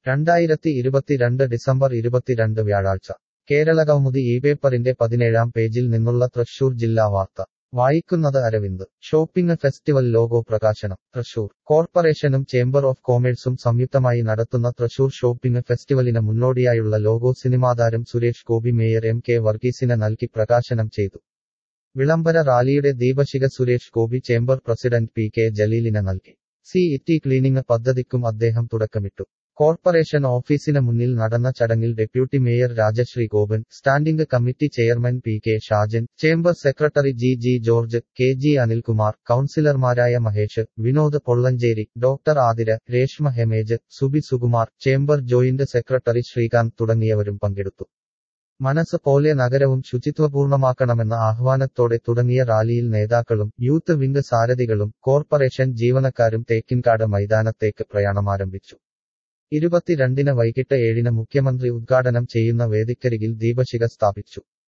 രണ്ടായിരത്തി ഇരുപത്തിരണ്ട് ഡിസംബർ ഇരുപത്തിരണ്ട് വ്യാഴാഴ്ച കേരള കൗമുദി ഈ പേപ്പറിന്റെ പതിനേഴാം പേജിൽ നിന്നുള്ള തൃശൂർ ജില്ലാ വാർത്ത വായിക്കുന്നത് അരവിന്ദ് ഷോപ്പിംഗ് ഫെസ്റ്റിവൽ ലോഗോ പ്രകാശനം തൃശൂർ കോർപ്പറേഷനും ചേംബർ ഓഫ് കോമേഴ്സും സംയുക്തമായി നടത്തുന്ന തൃശൂർ ഷോപ്പിംഗ് ഫെസ്റ്റിവലിന് മുന്നോടിയായുള്ള ലോഗോ സിനിമാതാരം Suresh Gopi mayor M K വർഗീസിന് നൽകി പ്രകാശനം ചെയ്തു വിളംബര റാലിയുടെ ദീപശിഖ Suresh Gopi chamber president P K ജലീലിന് നൽകി സി ഇറ്റി ക്ലീനിംഗ് പദ്ധതിക്കും അദ്ദേഹം തുടക്കമിട്ടു കോർപ്പറേഷൻ ഓഫീസിന് മുന്നിൽ നടന്ന ചടങ്ങിൽ deputy mayor Rajasree Gopan standing committee chairman P K Shajan chamber secretary G G George K G Anilkumar കൌൺസിലർമാരായ മഹേഷ് വിനോദ് പൊള്ളഞ്ചേരി ഡോക്ടർ ആതിര രേഷ്മ ഹെമേജ് Subi Sukumar chamber joint secretary Sreekanth തുടങ്ങിയവരും പങ്കെടുത്തു മനസ്സ് പോലെ നഗരവും ശുചിത്വപൂർണമാക്കണമെന്ന ആഹ്വാനത്തോടെ തുടങ്ങിയ റാലിയിൽ നേതാക്കളും യൂത്ത് വിംഗ് സാരഥികളും കോർപ്പറേഷൻ ജീവനക്കാരും തേക്കിൻകാട് മൈതാനത്തേക്ക് പ്രയാണമാരംഭിച്ചു ഇരുപത്തിരണ്ടിന് വൈകിട്ട് ഏഴിന് മുഖ്യമന്ത്രി ഉദ്ഘാടനം ചെയ്യുന്ന വേദിക്കരികിൽ ദീപശിഖ സ്ഥാപിച്ചു